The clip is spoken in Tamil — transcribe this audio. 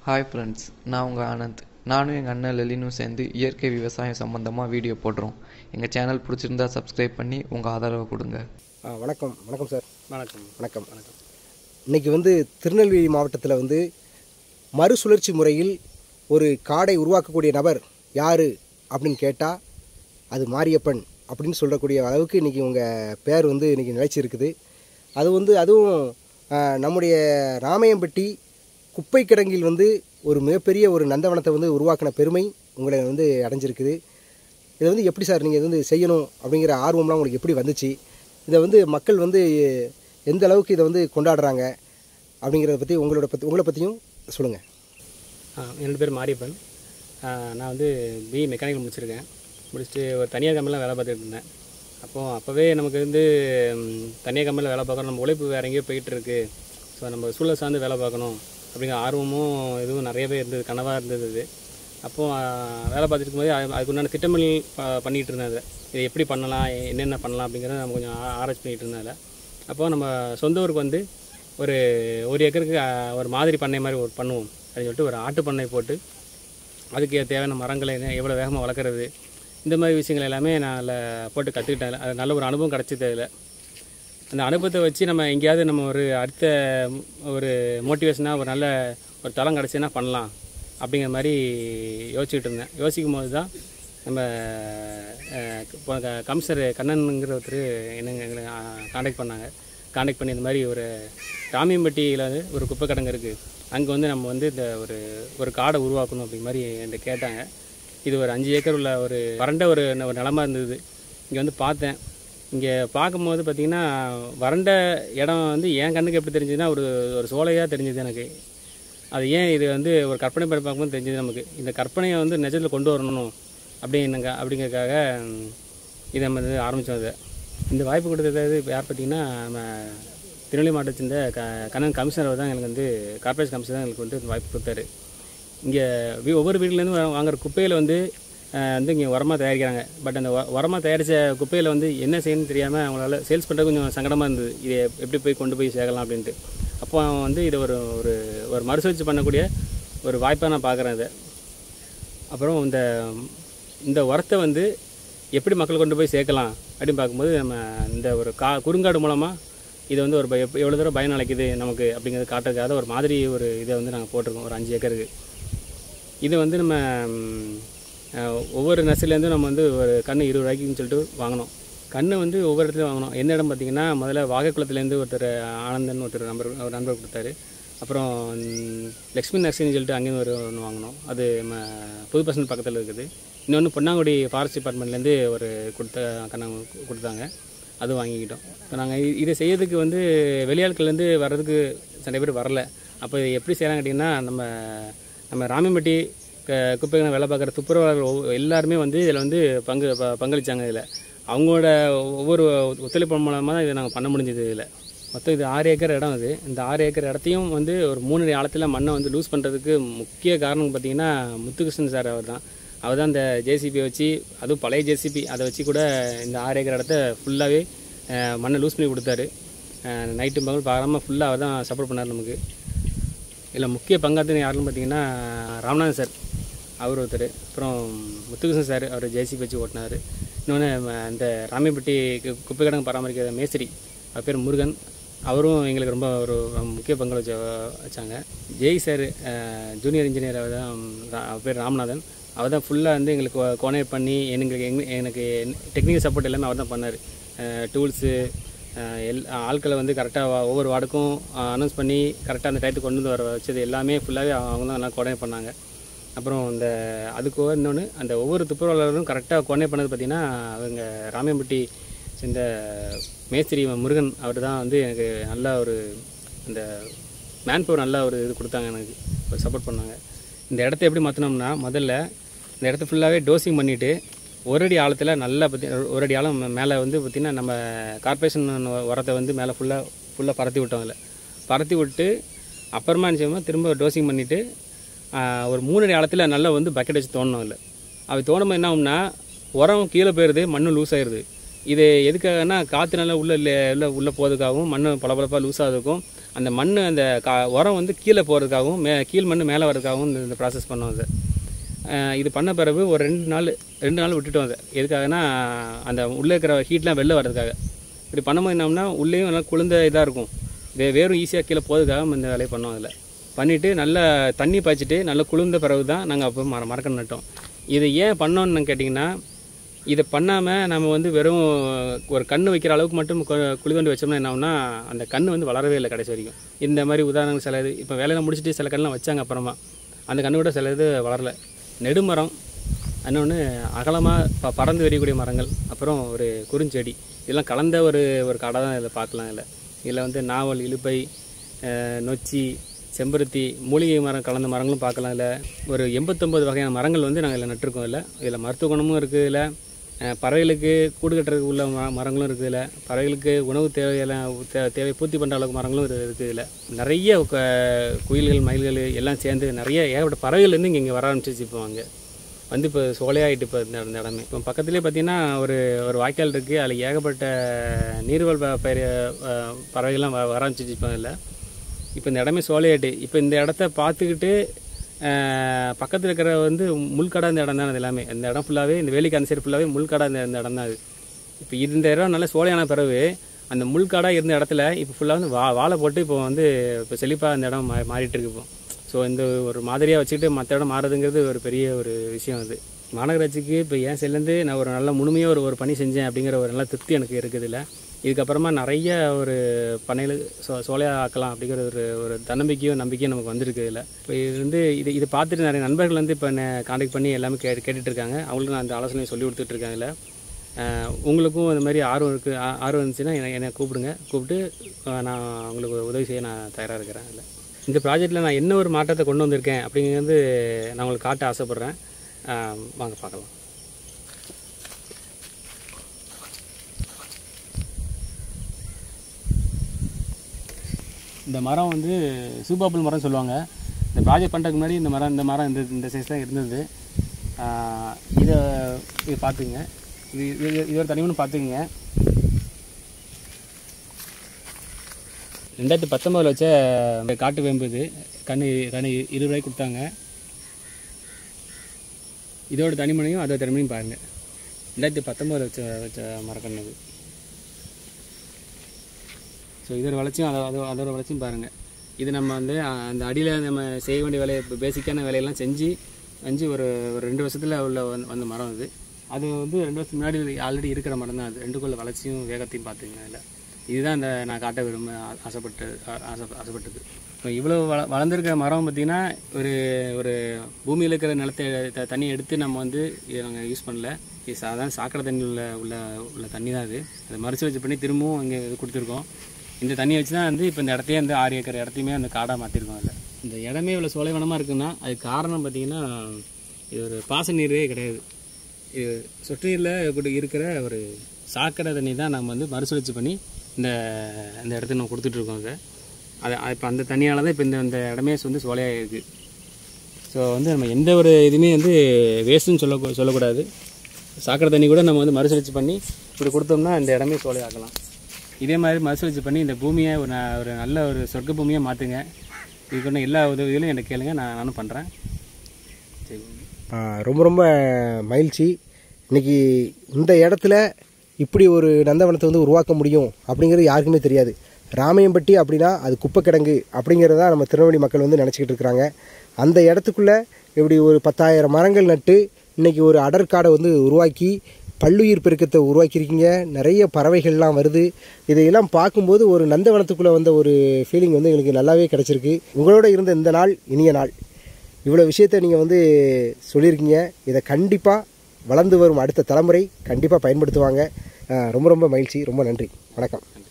ஹாய் ஃப்ரெண்ட்ஸ் நான் உங்கள் ஆனந்த் நானும் எங்கள் அண்ணன் லலினும் சேர்ந்து இயற்கை விவசாயம் சம்மந்தமாக வீடியோ போடுறோம் எங்கள் சேனல் பிடிச்சிருந்தா சப்ஸ்கிரைப் பண்ணி உங்கள் ஆதரவை கொடுங்க ஆ வணக்கம் வணக்கம் சார் வணக்கம் வணக்கம் வணக்கம் இன்னைக்கு வந்து திருநெல்வேலி மாவட்டத்தில் வந்து மறுசுழற்சி முறையில் ஒரு காடை உருவாக்கக்கூடிய நபர் யார் அப்படின்னு கேட்டால் அது மாரியப்பன் அப்படின்னு சொல்லக்கூடிய அளவுக்கு இன்றைக்கி உங்கள் பேர் வந்து இன்றைக்கி நிலைச்சிருக்குது அது வந்து அதுவும் ஆ, நம்முடைய ராமையம்பட்டி குப்பை கிடங்கில் வந்து ஒரு மிகப்பெரிய ஒரு நந்தவனத்தை வந்து உருவாக்கின பெருமை உங்களை வந்து அடைஞ்சிருக்குது இதை வந்து எப்படி சார் நீங்கள் இது வந்து செய்யணும் அப்படிங்கிற ஆர்வம்லாம் உங்களுக்கு எப்படி வந்துச்சு இதை வந்து மக்கள் வந்து எந்த அளவுக்கு இதை வந்து கொண்டாடுறாங்க அப்படிங்கிறத பற்றி உங்களோட பற்றி உங்களை பற்றியும் சொல்லுங்கள் ஆ, என்னோட பேர் மாரியப்பன் ஆ, நான் வந்து பிஇ மெக்கானிக்கல் முடிச்சிருக்கேன் முடிச்சுட்டு ஒரு தனியார் கம்பெனியில் வேலை பார்த்துட்டு இருந்தேன் அப்போது அப்போவே நமக்கு வந்து ம், தனியார் கம்பெனியில் வேலை பார்க்கணும் நம்ம உழைப்பு வேறு எங்கேயோ போயிட்டு இருக்கு ஸோ நம்ம சூழல் சார்ந்து வேலை பார்க்கணும் அப்படிங்கிற ஆர்வமும் இதுவும் நிறையவே இருந்தது கனவாக இருந்தது இது அப்போது ஆ, வேலை பார்த்துட்டு இருக்கும்போது அது- அதுக்கு உண்டான திட்டமில் ப பண்ணிகிட்டு இருந்தேன் அதை இதை எப்படி பண்ணலாம் எ- என்னென்ன பண்ணலாம் அப்படிங்கிறத நம்ம கொஞ்சம் ஆ- ஆராய்ச்சி பண்ணிகிட்டு இருந்தேன் அதில் அப்போது நம்ம சொந்த ஊருக்கு வந்து ஒரு ஒரு ஏக்கருக்கு ஆ, ஒரு மாதிரி பண்ணை மாதிரி ஒரு பண்ணுவோம் அப்படின்னு சொல்லிட்டு ஒரு ஆட்டு பண்ணை போட்டு அதுக்கு தேவையான மரங்களை என்ன- எவ்வளோ வேகமாக வளர்க்குறது இந்த மாதிரி விஷயங்கள் எல்லாமே நான் அதில் போட்டு கற்றுக்கிட்டேன் அது நல்ல ஒரு அனுபவம் கிடச்சிது அதில் அந்த அனுபவத்தை வச்சு நம்ம எங்கேயாவது நம்ம ஒரு அடுத்த ம், ஒரு மோட்டிவேஷனாக ஒரு நல்ல ஒரு தளம் கிடச்சுன்னா பண்ணலாம் அப்படிங்கிற மாதிரி யோசிச்சுக்கிட்டு இருந்தேன் யோசிக்கும் போது தான் நம்ம அஹ், இப்போ க- கமிஷனர் கண்ணனுங்கிற ஒருத்தர் என்னங்க எங்களை காண்டாக்ட் பண்ணாங்க காண்டாக்ட் பண்ணி இந்த மாதிரி ஒரு ராமியம்பட்டியில் வந்து ஒரு குப்பை கிடங்கு இருக்குது அங்கே வந்து நம்ம வந்து இந்த ஒரு ஒரு காடை உருவாக்கணும் அப்படிங்கிற மாதிரி என்கிட்ட கேட்டாங்க இது ஒரு அஞ்சு ஏக்கர் உள்ள ஒரு வறண்ட ஒரு ஒரு நிலமா இருந்தது இங்கே வந்து பார்த்தேன் இங்கே பார்க்கும்போது பார்த்தீங்கன்னா வறண்ட இடம் வந்து என் கண்ணுக்கு எப்படி தெரிஞ்சதுன்னா ஒரு ஒரு சோலையாக தெரிஞ்சது எனக்கு அது ஏன் இது வந்து ஒரு கற்பனை பண்ணி பார்க்கும்போது தெரிஞ்சது நமக்கு இந்த கற்பனையை வந்து நிஜத்தில் கொண்டு வரணும் அப்படின்னுங்க அப்படிங்கிறதுக்காக ம், இதை நம்ம வந்து ஆரம்பித்தோம் அதை இந்த வாய்ப்பு கொடுத்தது யார் பார்த்தீங்கன்னா நம்ம திருநெல்வேலி மாவட்டத்தை சேர்ந்த க கண்ணன் கமிஷனர் தான் எனக்கு வந்து கார்பரேஷன் கமிஷனர் தான் எனக்கு வந்து இந்த வாய்ப்பு கொடுத்தாரு இங்கே வீ- ஒவ்வொரு வீட்டிலேருந்து வாங்குற குப்பையில் வந்து அஹ், வந்து இங்கே உரமாக தயாரிக்கிறாங்க பட் அந்த உ- உரமாக தயாரித்த குப்பையில் வந்து என்ன செய்யணும்னு தெரியாமல் அவங்களால சேல்ஸ் பண்ணுறது கொஞ்சம் சங்கடமாக இருந்தது இதை எப்படி போய் கொண்டு போய் சேர்க்கலாம் அப்படின்ட்டு அப்போ அவன் வந்து இதை ஒரு ஒரு ஒரு மறுசுழற்சி பண்ணக்கூடிய ஒரு வாய்ப்பாக நான் பார்க்குறேன் இதை அப்புறம் இந்த இந்த உரத்தை வந்து எப்படி மக்கள் கொண்டு போய் சேர்க்கலாம் அப்படின்னு பார்க்கும்போது நம்ம இந்த ஒரு கா குறுங்காடு மூலமாக இதை வந்து ஒரு ப- எப்- எவ்வளோ தூரம் பயன் அளிக்குது நமக்கு அப்படிங்கிறது காட்டுறதுக்காக ஒரு மாதிரி ஒரு இதை வந்து நாங்கள் போட்டிருக்கோம் ஒரு அஞ்சு ஏக்கருக்கு இது வந்து நம்ம ம், அஹ், ஒவ்வொரு நர்சரிலேருந்தும் நம்ம வந்து ஒரு கன்று இருபது ரூபாய்க்குன்னு சொல்லிட்டு வாங்கினோம் கன்று வந்து ஒவ்வொரு இடத்துலையும் வாங்கினோம் எந்த இடம் பார்த்தீங்கன்னா முதல்ல வாகைக்குளத்துலேருந்து ஒருத்தர் ஆனந்தன் ஒருத்தர் நம்பர் ஒரு நண்பர் கொடுத்தாரு அப்புறம் ம், லக்ஷ்மி நர்சரின்னு சொல்லிட்டு அங்கேயும் ஒரு ஒன்று வாங்கினோம் அது நம்ம புது பசங்க பக்கத்தில் இருக்குது இன்னொன்று பொன்னாங்குடி ஃபாரஸ்ட் டிபார்ட்மெண்ட்லேருந்து ஒரு கொடுத்த கண்ணை கொடுத்தாங்க அது வாங்கிக்கிட்டோம் இப்போ நாங்கள் இதை செய்யறதுக்கு வந்து வெளியாட்கள்லேருந்து வர்றதுக்கு சில பேர் வரல அப்போ இது எப்படி செய்கிறாங்க கேட்டிங்கன்னா நம்ம நம்ம ராமியம்பட்டி க குப்பைகளை வேலை பார்க்குற துப்புரவாளர்கள் ஒவ்வொ- எல்லாருமே வந்து இதில் வந்து பங்கு ப- பங்களிச்சாங்க இதில் அவங்களோட ஒவ்வொரு ஒத்துழைப்பு மூலமாக தான் இதை நாங்கள் பண்ண முடிஞ்சது இதில் மொத்தம் இது ஆறு ஏக்கர் இடம் இது இந்த ஆறு ஏக்கர் இடத்தையும் வந்து ஒரு மூணு அடி ஆழத்தில் மண்ணை வந்து லூஸ் பண்ணுறதுக்கு முக்கிய காரணம் பார்த்தீங்கன்னா முத்துகிருஷ்ணன் சார் அவர் தான் அவர் தான் இந்த ஜேசிபியை வச்சு அதுவும் பழைய ஜேசிபி அதை வச்சு கூட இந்த ஆறு ஏக்கர் இடத்த ஃபுல்லாகவே மண்ணை லூஸ் பண்ணி கொடுத்தாரு நைட்டு பகல் பார்க்காம ஃபுல்லாக அவர் தான் சப்போர்ட் பண்ணார் நமக்கு இதில் முக்கிய பங்காற்று யாருன்னு பார்த்தீங்கன்னா ராமநாதன் சார் அவர் ஒருத்தர் அப்புறம் முத்துகிருஷ்ணன் சார் அவர் ஜேசிபி வச்சு ஓட்டினார் இன்னொன்று இந்த ராமியப்பட்டி கு- குப்பை கிடங்கு பராமரிக்கிற மேஸ்திரி அவர் பேர் முருகன் அவரும் எங்களுக்கு ரொம்ப ஒரு முக்கிய பங்கு வச்ச வச்சாங்க ஜெய் சார் ஜூனியர் இன்ஜினியர் அவர் தான் ரா- அவர் பேர் ராமநாதன் அவர் தான் ஃபுல்லாக வந்து எங்களுக்கு கோஆர்டினேட் பண்ணி எங்களுக்கு எங்க- எனக்கு டெக்னிக்கல் சப்போர்ட் எல்லாமே அவர் தான் பண்ணார் டூல்ஸு எல் ஆட்களை வந்து கரெக்டாக ஒவ்வொரு வார்டுக்கும் அனௌன்ஸ் பண்ணி கரெக்டாக அந்த டயத்துக்கு கொண்டு வந்து வர வச்சது எல்லாமே ஃபுல்லாகவே அவங்க தான் நல்லா கோஆர்டினேட் பண்ணாங்க அப்புறம் இந்த அதுக்கு இன்னொன்று அந்த ஒவ்வொரு துப்புரவாளரும் கரெக்டாக கோஆர்டினேட் பண்ணது பார்த்திங்கன்னா அவங்க ராமியம்பட்டி சேர்ந்த மேஸ்திரி முருகன் அவர் தான் வந்து எனக்கு நல்ல ஒரு அந்த மேன் பவர் நல்ல ஒரு இது கொடுத்தாங்க எனக்கு ஒரு சப்போர்ட் பண்ணாங்க இந்த இடத்த எப்படி மாற்றினோம்னா முதல்ல இந்த இடத்த ஃபுல்லாகவே டோசிங் பண்ணிவிட்டு ஒரு அடி ஆழத்தில் நல்லா பற்றி ஒரு அடி ஆழம் மேலே வந்து பார்த்திங்கன்னா நம்ம கார்பரேஷன் உரத்தை வந்து மேலே ஃபுல்லாக ஃபுல்லாக பரத்தி விட்டோம் அதில் பரத்தி விட்டு அப்புறமா என்ன செய்வோம் திரும்ப டோசிங் பண்ணிவிட்டு ஒரு மூணு அடி ஆழத்தில் நல்லா வந்து பக்கெட் வச்சு தோணணும் இல்லை அப்படி தோணும்போது என்ன ஆகும்னா உரம் கீழே போயிடுது மண்ணு லூஸ் ஆயிடுது இது எதுக்காகனா காற்று நல்லா உள்ள இல்லை உள்ள உள்ளே போகிறதுக்காகவும் மண் பளபளப்பாக லூஸ் ஆகிறதுக்கும் அந்த மண் அந்த கா உரம் வந்து கீழே போகிறதுக்காகவும் மே கீழ் மண் மேலே வர்றதுக்காகவும் இந்த- இந்த ப்ராசஸ் பண்ணோம் அது அஹ் இது பண்ண பிறகு ஒரு ரெண்டு நாள் ரெண்டு நாள் விட்டுட்டோம் அதை எதுக்காகனா அந்த உள்ளே இருக்கிற ஹீட்லாம் வெளில வர்றதுக்காக இப்படி பண்ணும்போது என்னம்னா உள்ளேயும் நல்லா குளிர்ந்த இதாக இருக்கும் வே வேரும் ஈஸியாக கீழே போகிறதுக்காக இந்த வேலையை பண்ணோம் அதில் பண்ணிவிட்டு நல்லா தண்ணி பாய்ச்சிட்டு நல்லா குளிர்ந்த பிறகு தான் நாங்கள் அப்போ மர மரக்கன்று நட்டோம் இதை ஏன் பண்ணோன்னு கேட்டிங்கன்னா இதை பண்ணாமல் நம்ம வந்து வெறும் ஒரு கண்ணு வைக்கிற அளவுக்கு மட்டும் கு- குழி தோண்டி வச்சோம்னா என்ன ஆகும்னா அந்த கண்ணு வந்து வளரவே இல்லை கடைசி வரைக்கும் இந்த மாதிரி உதாரணங்கள் சில இது இப்போ வேலையெல்லாம் முடிச்சுட்டு சில கண்ணெலாம் வச்சாங்க அப்புறமா அந்த கண்ணு கூட சில இது வளரல நெடுமரம் இன்னொன்று அகலமாக ப பறந்து விரியக்கூடிய மரங்கள் அப்புறம் ஒரு குறுஞ்செடி இதெல்லாம் கலந்த ஒரு ஒரு கடை தான் இதில் பார்க்கலாம் இதில் இதில் வந்து நாவல் இலுப்பை அஹ், நொச்சி செம்பருத்தி மூலிகை மரம் கலந்த மரங்களும் பார்க்கலாம் இதில் ஒரு எண்பத்தொம்பது வகையான மரங்கள் வந்து நாங்கள் இதில் நட்டிருக்கோம் இதில் இதில் மருத்துவ குணமும் இருக்குது இதில் அஹ், பறவைகளுக்கு கூடு கட்டுறதுக்கு உள்ள ம மரங்களும் இருக்குது இதில் பறவைகளுக்கு உணவு தேவையெல்லாம் தே- தேவை பூர்த்தி பண்ணுற அளவுக்கு மரங்களும் இரு- இருக்குது இதில் நிறைய க- குயில்கள் மயில்கள் எல்லாம் சேர்ந்து நிறைய ஏகப்பட்ட பறவைகள் வந்து இங்கே இங்கே வர ஆரம்பிச்சிச்சு இப்போ அங்கே வந்து இப்போ சோலையாகிட்டு இப்போ இந்த இந்த இடமே இப்போ பக்கத்துலேயே பார்த்தீங்கன்னா ஒரு ஒரு வாய்க்கால் இருக்குது அதில் ஏகப்பட்ட நீர்வழ் ப- பயிர் அஹ், பறவைகள்லாம் வ- வர ஆரம்பிச்சிச்சு இப்போ அதில் இப்போ இந்த இடமே சோலையாட்டு இப்போ இந்த இடத்த பார்த்துக்கிட்டு பக்கத்தில் இருக்கிற வந்து முள்கடை இந்த இடம் தான் அது எல்லாமே இந்த இடம் ஃபுல்லாகவே இந்த வேலிக்கு அந்த சைடு ஃபுல்லாகவே முள்கடை இந்த இந்த இடம் தான் அது இப்போ இந்த இடம் நல்ல சோலையான பிறகு அந்த முள்காடாக இருந்த இடத்துல இப்போ ஃபுல்லாக வந்து வா வாழை போட்டு இப்போ வந்து இப்போ செழிப்பாக இந்த இடம் மா மாறிட்டு இருக்கு இப்போ ஸோ இந்த ஒரு மாதிரியாக வச்சுக்கிட்டு மற்ற இடம் மாறுதுங்கிறது ஒரு பெரிய ஒரு விஷயம் அது மாநகராட்சிக்கு இப்போ என் சைட்லேருந்து நான் ஒரு நல்ல முழுமையாக ஒரு ஒரு பணி செஞ்சேன் அப்படிங்கிற ஒரு நல்ல திருப்தி எனக்கு இருக்குது இல்லை இதுக்கப்புறமா நிறைய ஒரு பண்ணையில் சோ சோலையாக ஆக்கலாம் அப்படிங்கிற ஒரு ஒரு தன்னம்பிக்கையும் நம்பிக்கையும் நமக்கு வந்திருக்கு இதில் இப்போ இது வந்து இது இதை பார்த்துட்டு நிறைய நண்பர்கள் வந்து இப்போ என்னை காண்டாக்ட் பண்ணி எல்லாமே கே கேட்டுட்டு இருக்காங்க அவங்களுக்கு நான் அந்த ஆலோசனை சொல்லி கொடுத்துட்டு இருக்கேன் இதில் அஹ் உங்களுக்கும் இந்த மாதிரி ஆர்வம் இருக்குது ஆர்வம் இருந்துச்சுன்னா என்னை என்னை கூப்பிடுங்க கூப்பிட்டு அஹ் நான் உங்களுக்கு உதவி செய்ய நான் தயாராக இருக்கிறேன் இல்லை இந்த ப்ராஜெக்டில் நான் என்ன ஒரு மாற்றத்தை கொண்டு வந்திருக்கேன் அப்படிங்கிறது நான் உங்களுக்கு காட்ட ஆசைப்பட்றேன் அஹ் வாங்க பார்க்கலாம் இந்த மரம் வந்து சூப்பாப்பிள் மரம் சொல்லுவாங்க இந்த ப்ராஜெக்ட் பண்ணுறதுக்கு முன்னாடி இந்த மரம் இந்த மரம் இந்த இந்த சைஸ் தான் இருந்தது ஆஹ் இதை இது பார்த்துக்குங்க இது இது இது ஒரு தனி ஒன்று பார்த்துக்குங்க ரெண்டாயிரத்தி பத்தொம்போதில் வச்ச இந்த காட்டு வேம்பு இது கண்ணு கண்ணு இருபது ரூபாய்க்கு கொடுத்தாங்க இதோட தனிமனையும் அதோட தனிமனையும் பாருங்கள் ரெண்டாயிரத்தி பத்தொம்போதில் வச்ச வச்ச மரக்கண்ணு இது ஸோ இதோட வளர்ச்சியும் அதோ அதோ அதோட வளர்ச்சியும் பாருங்கள் இது நம்ம வந்து அஹ், அந்த அடியில் நம்ம செய்ய வேண்டிய வேலையை இப்போ பேசிக்கான வேலையெல்லாம் செஞ்சு செஞ்சு ஒரு ஒரு ரெண்டு வருஷத்தில் உள்ள வந்த வந்த மரம் அது அது வந்து ரெண்டு வருஷத்துக்கு முன்னாடி ஆல்ரெடி இருக்கிற மரம் தான் அது ரெண்டுக்குள்ள வளர்ச்சியும் வேகத்தையும் பார்த்துங்க அதில் இதுதான் இந்த நான் காட்ட விரும்ப ஆ- ஆசைப்பட்டு ஆ- ஆசை ஆசைப்பட்டது இப்போ இவ்வளோ வள வளர்ந்துருக்கிற மரம் பார்த்திங்கன்னா ஒரு ஒரு பூமியில் இருக்கிற நிலத்தை த- தண்ணி எடுத்து நம்ம வந்து இதை நாங்கள் யூஸ் பண்ணல இது சாதாரண சாக்கடை தண்ணி உள்ள உள்ள உள்ள தண்ணி தான் அது அதை மறுசுழற்சி பண்ணி திரும்பவும் இங்கே இது கொடுத்துருக்கோம் இந்த தண்ணியை வச்சு தான் வந்து இப்போ இந்த இடத்தையே வந்து ஆறு ஏக்கர் இடத்தையுமே அந்த காடாக மாற்றிருக்கோம் அதில் இந்த இடமே இவ்வளோ சோலைவனமாக இருக்குன்னா அதுக்கு காரணம் பார்த்தீங்கன்னா இது ஒரு பாச நீரே கிடையாது இது சொட்டு நீரில் இருக்கிற ஒரு சாக்கடை தண்ணி தான் நம்ம வந்து மறுசுழற்சி பண்ணி இந்த இந்த இடத்துக்கு நம்ம கொடுத்துட்ருக்கோம் அதை அது இப்போ அந்த தண்ணியால் தான் இப்போ இந்த இந்த இடமே வந்து சோலையாக இருக்குது ஸோ வந்து நம்ம எந்த ஒரு இதுவுமே வந்து வேஸ்ட்டுன்னு சொல்ல சொல்லக்கூடாது சாக்கடை தண்ணி கூட நம்ம வந்து மறுசுழற்சி பண்ணி இப்படி கொடுத்தோம்னா இந்த இடமே சோலையாக்கலாம் இதே மாதிரி மறுசுழற்சி பண்ணி இந்த பூமியை ஒரு ந- ஒரு நல்ல ஒரு சொர்க்க பூமியாக மாற்றுங்க இதுக்கு ஒன்று எல்லா உதவிகளும் எனக்கு கேளுங்க நான் நானும் பண்ணுறேன் சரி ஆ, ரொம்ப ரொம்ப மகிழ்ச்சி இன்னைக்கு இந்த இடத்துல இப்படி ஒரு நந்தவனத்தை வந்து உருவாக்க முடியும் அப்படிங்கிறது யாருக்குமே தெரியாது ராமையம்பட்டி அப்படின்னா அது குப்பைக்கிடங்கு அப்படிங்கிறதா நம்ம திருநெல்வேலி மக்கள் வந்து நினச்சிக்கிட்டு இருக்கிறாங்க அந்த இடத்துக்குள்ளே இப்படி ஒரு பத்தாயிரம் மரங்கள் நட்டு இன்னைக்கு ஒரு அடற்காடை வந்து உருவாக்கி பல்லுயிர் பெருக்கத்தை உருவாக்கியிருக்கீங்க நிறைய பறவைகள்லாம் வருது இதையெல்லாம் பார்க்கும்போது ஒரு நந்தவனத்துக்குள்ளே வந்த ஒரு ஃபீலிங் வந்து எங்களுக்கு நல்லாவே கிடச்சிருக்கு உங்களோட இருந்த இந்த நாள் இனிய நாள் இவ்வளோ விஷயத்தை நீங்கள் வந்து சொல்லியிருக்கீங்க இதை கண்டிப்பாக வளர்ந்து வரும் அடுத்த தலைமுறை கண்டிப்பாக பயன்படுத்துவாங்க அஹ் ரொம்ப ரொம்ப மகிழ்ச்சி ரொம்ப நன்றி வணக்கம்